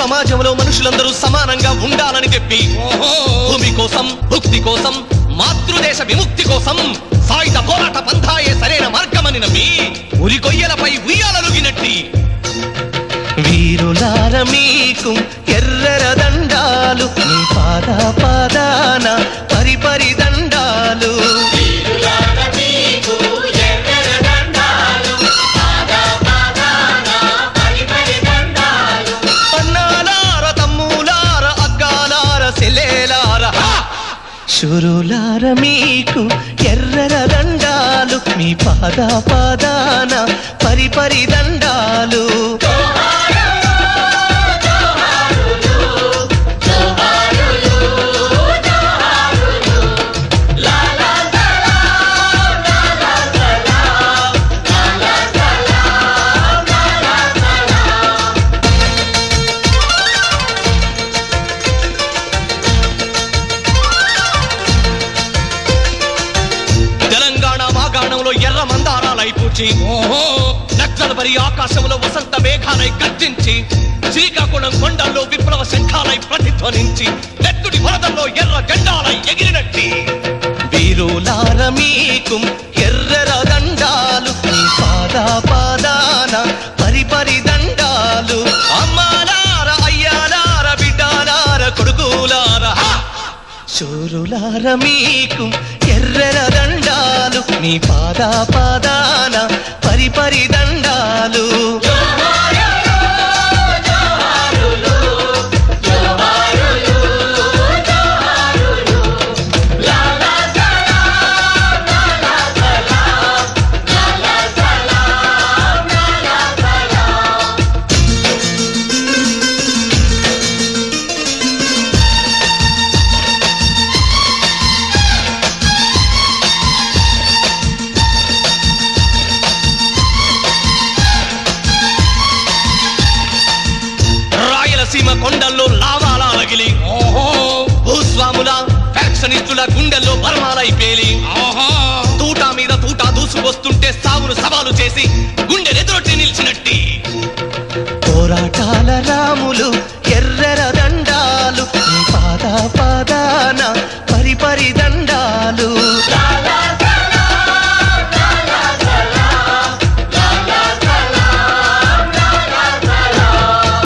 సమాజంలో మనుషులందరూ సమానంగా ఉండాలని చెప్పి భూమి కోసం భుక్తి కోసం మాతృదేశ విముక్తి కోసం సాయుధ పోరాట పంథాయే సరైన మార్గమని నమ్మి ఉరి కొయ్యలపై ఉయ్యాలలుగినట్టి వీరులార మీకు ఎర్రర దండాలు నీ పాద పాదాన పరిపరి దండాలు అన్నాలార తమ్ములార అక్కాలార సెల్లేలార శురులార మీకు ఎర్రర దండాలు మీ పాద పాదాన పరిపరి దండాలు తెలంగాణ మాగాణంలో ఎర్ర మందారాలై పూచి నక్సల్బరి ఆకాశంలో వసంత మేఘాలై గర్జించి శ్రీకాకుళం కొండల్లో విప్లవ శంఖాలై ప్రతిధ్వనించి నెత్తుడి వరదల్లో ఎర్ర జెండాలై ఎగిరినట్టి వీరులార మీకు ఎర్రర దండాలు మీ పాద పాదాన పరిపరి దండాలు అమ్మాలార అయ్యాలార బిడ్డాలార కొడుకులార హా! శూరులార మీకు ఎర్రర దండాలు మీ పాద పాదాన పరిపరి దండాలు రాయలసీమ కొండల్లో లావాలా రగిలి భూస్వాముల ఫ్యాక్షనిస్టుల గుండెల్లో బర్మాలై పేలి తూటా మీద తూటా దూసు వస్తుంటే సాగును సవాలు చేసి గుండె ఎదురొట్టి నిలిచినట్టి పోరాటాల రాములు